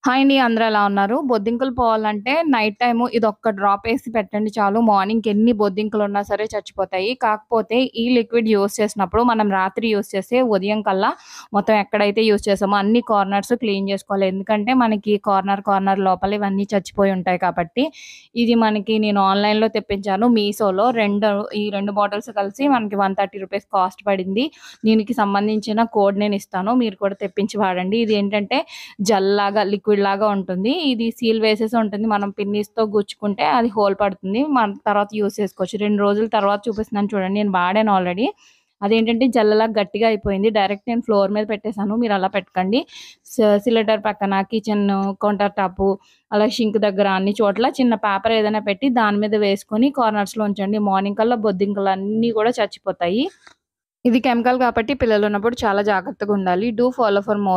Hi అండి అందరూ ఎలా ఉన్నారు? బొద్దింకలు పోవాలంటే నైట్ టైము ఇదొక్క డ్రాప్ ఏసి పెట్టండి చాలు. మార్నింగ్‌కి ఎన్ని బొద్దింకలున్నా సరే చచ్చిపోతాయి. కాకపోతే ఈ లిక్విడ్ యూజ్ చేసినప్పుడు మనం రాత్రి యూజ్ చేస్తే ఉదయం కల్లా మొత్తం ఎక్కడైతే యూజ్ చేసామో అన్ని కార్నర్స్ క్లీన్ చేసుకోవాలి. ఎందుకంటే మనకి కార్నర్, కార్నర్ లోపల ఇవన్నీ చచ్చిపోయి ఉంటాయి కాబట్టి. ఇది మనకి నేను ఆన్‌లైన్‌లో తెప్పించాను మీషోలో. రెండు ఈ 2 బాటిల్స్ కలిసి మనకి 130 రూపీస్ కాస్ట్ పడింది. దీనికి సంబంధించిన కోడ్ నేను ఇస్తాను. మీరు కూడా తెప్పించి వాడండి. ఇదేంటంటే జెల్‌లాగా లిక్విడ్ లాగా ఉంటుంది. ఇది సీల్ వేసేసి ఉంటుంది. మనం పిన్నీస్‌తో గుచ్చుకుంటే అది హోల్ పడుతుంది. మనం తర్వాత యూజ్ చేసుకోవచ్చు. 2 రోజుల తర్వాత చూపిస్తున్నాను చూడండి. నేను వాడాను ఆల్రెడీ. అదేంటంటే జెల్‌లాగా గట్టిగా అయిపోయింది. డైరెక్ట్ నేను ఫ్లోర్ మీద పెట్టేసాను. మీరు అలా పెట్టకండి. స సిలిండర్ పక్కన, కిచెన్ కౌంటర్ టాపు, అలాగే షింక్ దగ్గర అన్ని చోట్ల చిన్న పేపర్ ఏదైనా పెట్టి దాని మీద వేసుకొని కార్నర్స్‌లో ఉంచండి. మార్నింగ్ కల్లా బొద్దింకలన్నీ కూడా చచ్చిపోతాయి. ఇది కెమికల్ కాబట్టి పిల్లలున్నప్పుడు చాలా జాగ్రత్తగా ఉండాలి. Do follow for more